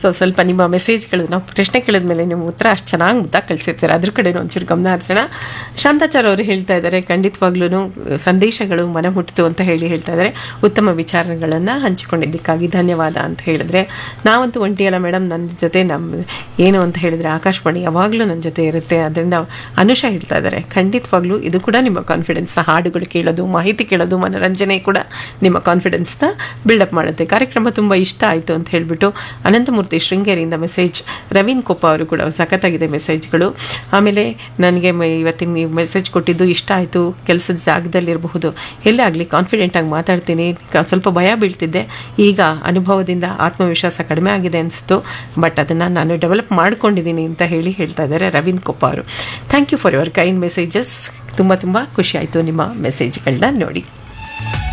so ಸ್ವಲ್ಪ ನಿಮ್ಮ ಮೆಸೇಜ್ಗಳು ನಾವು ಪ್ರಶ್ನೆ ಕೇಳಿದ ಮೇಲೆ ನಿಮ್ಮ ಉತ್ತರ ಅಷ್ಟು ಚೆನ್ನಾಗಿ ಮುದ್ದಾಗಿ ಕಳಿಸಿರ್ತಾರೆ ಅದ್ರ ಕಡೆ ಒಂಚೂರು ಗಮನ ಹರಿಸೋಣ ಶಾಂತಾಚಾರ್ ಅವರು ಹೇಳ್ತಾ ಇದ್ದಾರೆ ಖಂಡಿತವಾಗ್ಲೂ ಸಂದೇಶಗಳು ಮನ ಮುಟ್ಟಿತು ಅಂತ ಹೇಳಿ ಹೇಳ್ತಾ ಇದ್ದಾರೆ ಉತ್ತಮ ವಿಚಾರಗಳನ್ನು ಹಂಚಿಕೊಂಡಿದ್ದಕ್ಕಾಗಿ ಧನ್ಯವಾದ ಅಂತ ಹೇಳಿದ್ರೆ ನಾವಂತೂ ಒಂಟಿಯಲ್ಲ ಮೇಡಮ್ ನನ್ನ ಜೊತೆ ನಮ್ಮ ಏನು ಅಂತ ಹೇಳಿದ್ರೆ ಆಕಾಶವಾಣಿ ಯಾವಾಗಲೂ ನನ್ನ ಜೊತೆ ಇರುತ್ತೆ ಅದರಿಂದ ಅನುಷಾ ಹೇಳ್ತಾ ಇದ್ದಾರೆ ಖಂಡಿತವಾಗ್ಲೂ ಇದು ಕೂಡ ನಿಮ್ಮ ಕಾನ್ಫಿಡೆನ್ಸ್ನ ಹಾಡುಗಳು ಕೇಳೋದು ಮಾಹಿತಿ ಕೇಳೋದು ಮನೋರಂಜನೆ ಕೂಡ ನಿಮ್ಮ ಕಾನ್ಫಿಡೆನ್ಸ್ನ ಬಿಲ್ಡಪ್ ಮಾಡುತ್ತೆ ಕಾರ್ಯಕ್ರಮ ತುಂಬ ಇಷ್ಟ ಆಯಿತು ಅಂತ ಹೇಳಿಬಿಟ್ಟು ಅನಂತಮೂರ್ತಿ ಶೃಂಗೇರಿಯಿಂದ ಮೆಸೇಜ್ ರವೀನ್ ಕೊಪ್ಪ ಅವರು ಕೂಡ ಸಖತ್ತಾಗಿದೆ ಮೆಸೇಜ್ಗಳು ಆಮೇಲೆ ನನಗೆ ಮ- ಇವತ್ತಿನ ನೀವು ಮೆಸೇಜ್ ಕೊಟ್ಟಿದ್ದು ಇಷ್ಟ ಆಯಿತು ಕೆಲಸದ ಜಾಗದಲ್ಲಿರಬಹುದು ಎಲ್ಲೇ ಆಗಲಿ ಕಾನ್ಫಿಡೆಂಟಾಗಿ ಮಾತಾಡ್ತೀನಿ ಕ- ಸ್ವಲ್ಪ ಭಯ ಬೀಳ್ತಿದ್ದೆ ಈಗ ಅನುಭವದಿಂದ ಆತ್ಮವಿಶ್ವಾಸ ಕಡಿಮೆ ಆಗಿದೆ ಅನಿಸ್ತು ಬಟ್ ಅದನ್ನು ನಾನು ಡೆವಲಪ್ ಮಾಡ್ಕೊಂಡಿದ್ದೀನಿ ಅಂತ ಹೇಳಿ ಹೇಳ್ತಾ ಇದ್ದಾರೆ ರವೀನ್ ಕೊಪ್ಪ ಅವರು thank you for your kind messages ತುಂಬ ತುಂಬ ಖುಷಿ ಆಯಿತು ನಿಮ್ಮ ಮೆಸೇಜ್ಗಳನ್ನ ನೋಡಿ